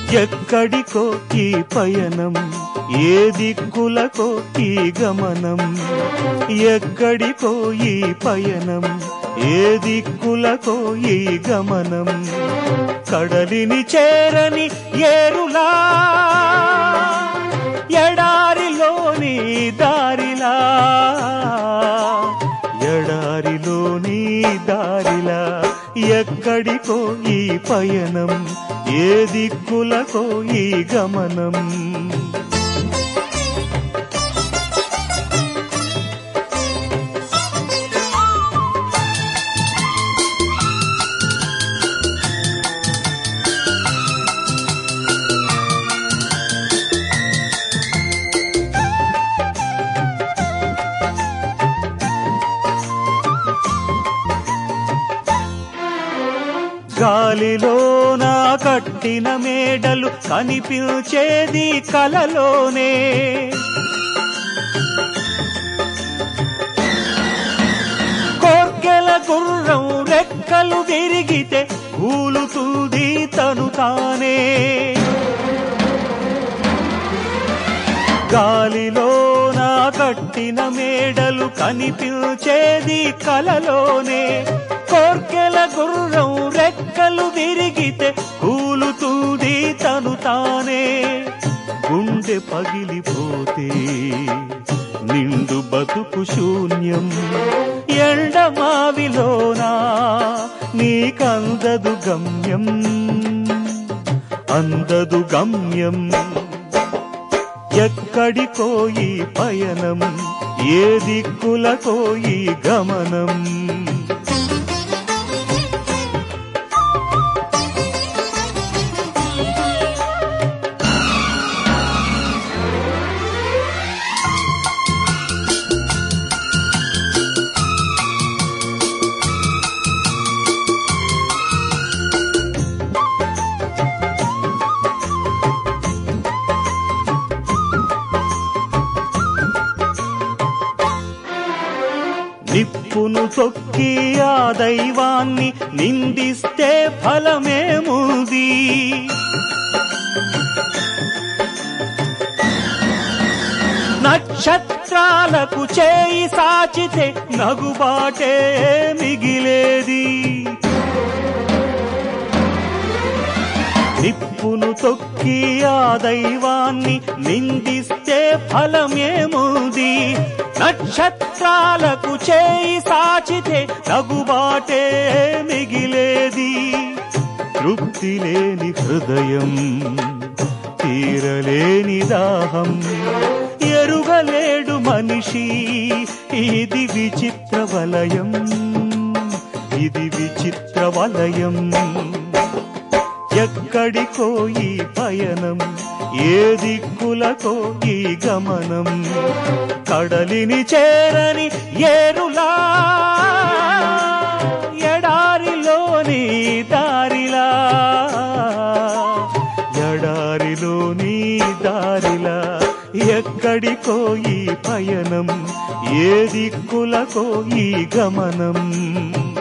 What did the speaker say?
ఎక్కడికో ఈ పయనం ఏ దిక్కులకో ఈ గమనం ఎక్కడికో ఈ పయనం ఏ దిక్కులకో ఈ గమనం కడలిని చేరని ఏరులా ఎడారిలోని దారిలా ఎడారిలోని దారిలా ఎక్కడికో ఈ పయనం ఏ దిక్కులకో ఈ గమనం గాలిలోన కట్టిన మేడలు కనిపించేది కలలోనే కోర్కెల గుర్రం రెక్కలు విరిగితే కూలుతుంది తను తానే గాలిలోన కట్టిన మేడలు కనిపించేది కలలోనే కోర్కెల గుర్రం రెక్కలు విరిగితే కూలుతుంది తను తానే గుండె పగిలిపోతే నిండు బతుకు శూన్యం ఎండమావిలోనా నీకందదు గమ్యం అందదు గమ్యం ఎక్కడికో ఈ పయనం ఏ దిక్కులకో ఈ గమనం నిప్పును తొక్కి ఆ దైవాన్ని నిందిస్తే ఫలమేముంది నక్షత్రాలకు చేయి సాచితే నగుబాటే మిగిలేది నిప్పును తొక్కి ఆ దైవాన్ని నిందిస్తే ఫలమేముంది నక్షత్రాలకు చేయి సాచితే నగుబాటే మిగిలేది తృప్తి లేని హృదయం తీరలేని దాహం ఎరుగలేడు మనిషి ఇది విచిత్ర వలయం ఇది విచిత్ర వలయం ఎక్కడికో ఈ పయనం ఏ దిక్కులకో ఈ గమనం కడలిని చేరని ఏరులా ఎడారిలోని దారిలా ఎడారిలోని దారిలా ఎక్కడికో ఈ పయనం ఏ దిక్కులకో ఈ గమనం